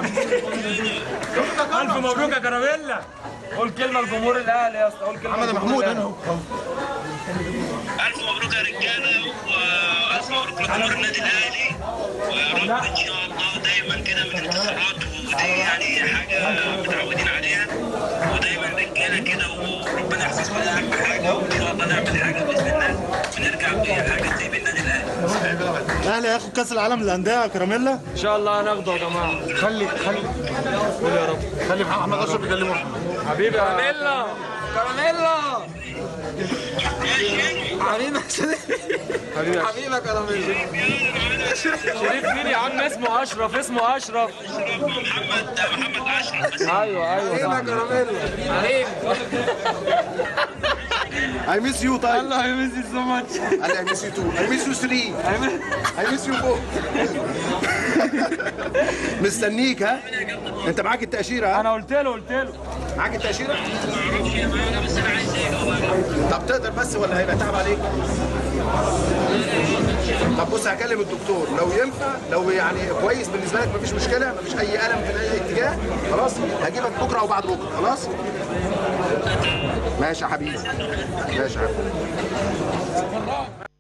الف مبروك يا كراميلا قول كلمه لجمهور الاهلي يا اسطى قول كلمه محمد لجمهور محمود الأهلي. هنا اهو ألف مبروك يا رجالة وألف مبروك لجمهور النادي الأهلي ويا رب إن شاء الله دايما كده من انتصارات ودي يعني حاجة متعودين عليها ودايما رجالة كده وربنا يحفظكم ده أهم حاجة وإن شاء الله نعمل حاجة بإذن الله ونرجع بحاجة زي بالنادي الأهلي الاهلي هياخد كاس العالم للانديه يا كراميلا ان شاء الله هناخده يا جماعه خلي خلي قول يا رب خلي محمد اشرف يكلمه حبيبي كراميلا كراميلا حبيبي حبيبي حبيبي كراميلا شريف مين يا عم اسمه اشرف اسمه اشرف محمد محمد أشرف بس ايوه ايوه حبيبي كراميلا حبيبي اي ميس يو طيب الله يمسي سو ماتش انا اي ميس يو 2 اي ميس يو 3 اي ميس يو 4 مستنيك ها انت معاك التاشيره ها انا قلت له قلت له معاك التاشيره طب تقدر بس ولا هيبقى تعب عليك طب بص هكلم الدكتور لو ينفع لو يعني كويس بالنسبه لك مفيش مشكله مفيش اي الم في اي اتجاه خلاص هجيبك بكره او بعد بكره خلاص ماشي يا حبيبي ماشي يا حبيبي